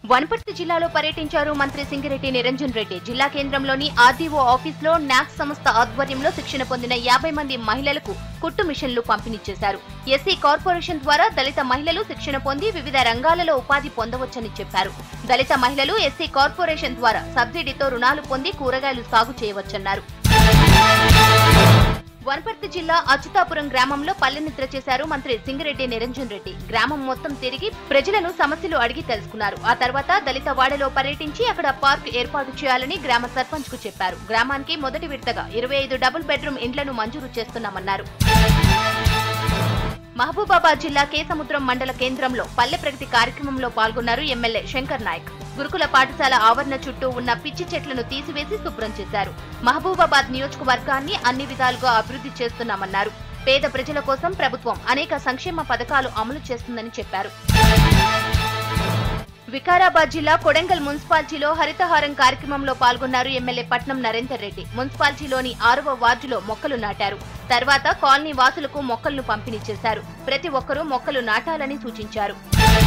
వనపర్తి జిల్లాలో పర్యటించారు మంత్రి సింగిరెడ్డి నిరంజన్ రెడ్డి జిల్లా కేంద్రంలోని ఆర్డీఓ ఆఫీసులో నాక్స్ సంస్థ ఆధ్వర్యంలో శిక్షణ పొందిన యాభై మంది మహిళలకు కుట్టు మిషన్లు పంపిణీ చేశారు ఎస్సీ కార్పొరేషన్ ద్వారా దళిత మహిళలు శిక్షణ పొంది వివిధ రంగాలలో ఉపాధి పొందవచ్చని చెప్పారు దళిత మహిళలు ఎస్సీ కార్పొరేషన్ ద్వారా సబ్సిడీతో రుణాలు పొంది కూరగాయలు సాగు చేయవచ్చన్నారు వనపర్తి జిల్లా అచ్యుతాపురం గ్రామంలో పల్లెనిద్ర చేశారు మంత్రి సింగిరెడ్డి నిరంజన్ రెడ్డి గ్రామం మొత్తం తిరిగి ప్రజలను సమస్యలు అడిగి తెలుసుకున్నారు ఆ తర్వాత దళిత వాడలో పర్యటించి అక్కడ పార్క్ ఏర్పాటు చేయాలని గ్రామ సర్పంచ్ కు చెప్పారు గ్రామానికి మొదటి విడతగా ఇరవై ఐదు డబుల్ బెడ్రూమ్ ఇండ్లను మంజూరు చేస్తున్నామన్నారు మహబూబాబాద్ జిల్లా కేసముద్రం మండల కేంద్రంలో పల్లె ప్రగతి కార్యక్రమంలో పాల్గొన్నారు ఎమ్మెల్యే శంకర్ నాయక్ గురుకుల పాఠశాల ఆవరణ చుట్టూ ఉన్న పిచ్చి చెట్లను తీసివేసి శుభ్రం చేశారు మహబూబాబాద్ నియోజకవర్గాన్ని అన్ని విధాలుగా అభివృద్ధి చేస్తున్నామన్నారు పేద ప్రజల కోసం ప్రభుత్వం అనేక సంక్షేమ పథకాలు అమలు చేస్తుందని చెప్పారు వికారాబాద్ జిల్లా కొడంగల్ మున్సిపాలిటీలో హరితహారం కార్యక్రమంలో పాల్గొన్నారు ఎమ్మెల్యే పట్నం నరేందర్ రెడ్డి మున్సిపాలిటీలోని ఆరవ వార్డులో మొక్కలు నాటారు తర్వాత కాలనీ వాసులకు మొక్కలను పంపిణీ చేశారు ప్రతి ఒక్కరూ మొక్కలు నాటాలని సూచించారు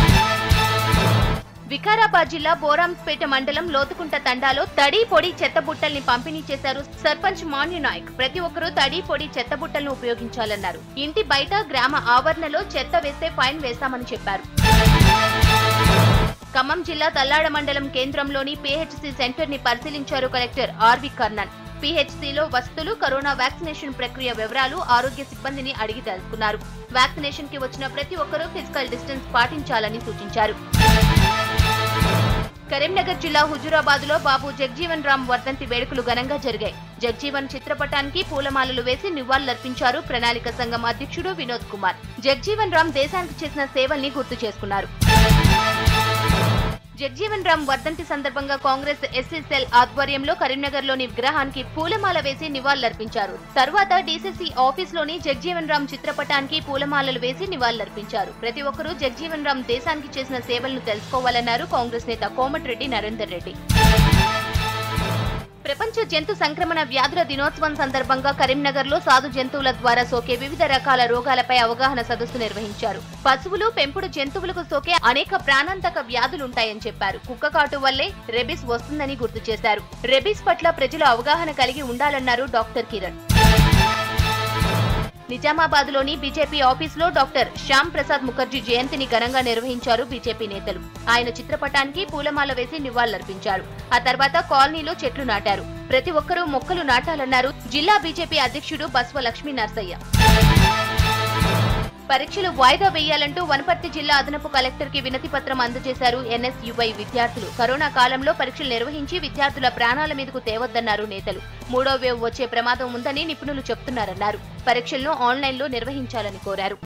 వికారాబాద్ జిల్లా బోరాంపేట మండలం లోతుకుంట తండాలో తడి పొడి చెత్త బుట్టల్ని పంపిణీ చేశారు సర్పంచ్ మాన్యు నాయక్ ప్రతి ఒక్కరూ తడి పొడి చెత్త బుట్టలను ఉపయోగించాలన్నారు ఇంటి బయట గ్రామ ఆవరణలో చెత్త వేస్తే ఫైన్ వేస్తామని చెప్పారు ఖమ్మం జిల్లా తల్లాడ మండలం కేంద్రంలోని పీహెచ్సీ సెంటర్ ని పరిశీలించారు కలెక్టర్ ఆర్వి కర్ణన్ పీహెచ్సీలో వసతులు కరోనా వ్యాక్సినేషన్ ప్రక్రియ వివరాలు ఆరోగ్య సిబ్బందిని అడిగి తెలుసుకున్నారు వ్యాక్సినేషన్ కి వచ్చిన ప్రతి ఒక్కరూ ఫిజికల్ డిస్టెన్స్ పాటించాలని సూచించారు కరీంనగర్ జిల్లా హుజూరాబాద్ లో బాబు జగ్జీవన్ రామ్ వర్ధంతి వేడుకలు ఘనంగా జరిగాయి జగ్జీవన్ చిత్రపటానికి పూలమాలలు వేసి నివాళులర్పించారు ప్రణాళిక సంఘం అధ్యక్షుడు వినోద్ కుమార్ జగ్జీవన్ రామ్ దేశానికి చేసిన సేవల్ని గుర్తు చేసుకున్నారు జగ్జీవన్ రామ్ వర్ధంతి సందర్భంగా కాంగ్రెస్ ఎస్సీ సెల్ ఆధ్వర్యంలో కరీంనగర్ లోని విగ్రహానికి పూలమాల వేసి నివాళులర్పించారు తర్వాత డీసీసీ ఆఫీస్ లోని జగ్జీవన్ రామ్ చిత్రపటానికి పూలమాలలు వేసి నివాళులర్పించారు ప్రతి ఒక్కరూ జగ్జీవన్ రామ్ దేశానికి చేసిన సేవలను తెలుసుకోవాలన్నారు కాంగ్రెస్ నేత కోమటిరెడ్డి నరేందర్ రెడ్డి ప్రపంచ జంతు సంక్రమణ వ్యాధుల దినోత్సవం సందర్భంగా కరీంనగర్ లో సాధు జంతువుల ద్వారా సోకే వివిధ రకాల రోగాలపై అవగాహన సదస్సు నిర్వహించారు పశువులు పెంపుడు జంతువులకు సోకే అనేక ప్రాణాంతక వ్యాధులుంటాయని చెప్పారు కుక్క కాటు వల్లే రెబిస్ వస్తుందని గుర్తు చేశారు రెబిస్ పట్ల ప్రజలు అవగాహన కలిగి ఉండాలన్నారు డాక్టర్ కిరణ్ నిజామాబాద్ లోని బీజేపీ ఆఫీసులో డాక్టర్ శ్యామ్ ప్రసాద్ ముఖర్జీ జయంతిని ఘనంగా నిర్వహించారు బీజేపీ నేతలు ఆయన చిత్రపటానికి పూలమాల వేసి నివాళులర్పించారు ఆ తర్వాత కాలనీలో చెట్లు నాటారు ప్రతి ఒక్కరూ మొక్కలు నాటాలన్నారు జిల్లా బీజేపీ అధ్యక్షుడు బస్వ లక్ష్మీ నర్సయ్య పరీక్షలు వాయిదా వేయాలంటూ వనపర్తి జిల్లా అదనపు కలెక్టర్ కి వినతి పత్రం అందజేశారు ఎన్ఎస్యుఐ విద్యార్థులు కరోనా కాలంలో పరీక్షలు నిర్వహించి విద్యార్థుల ప్రాణాల మీదకు తేవద్దన్నారు నేతలు మూడో వేవ్ వచ్చే ప్రమాదం ఉందని నిపుణులు చెప్తున్నారన్నారు పరీక్షలను ఆన్లైన్లో నిర్వహించాలని కోరారు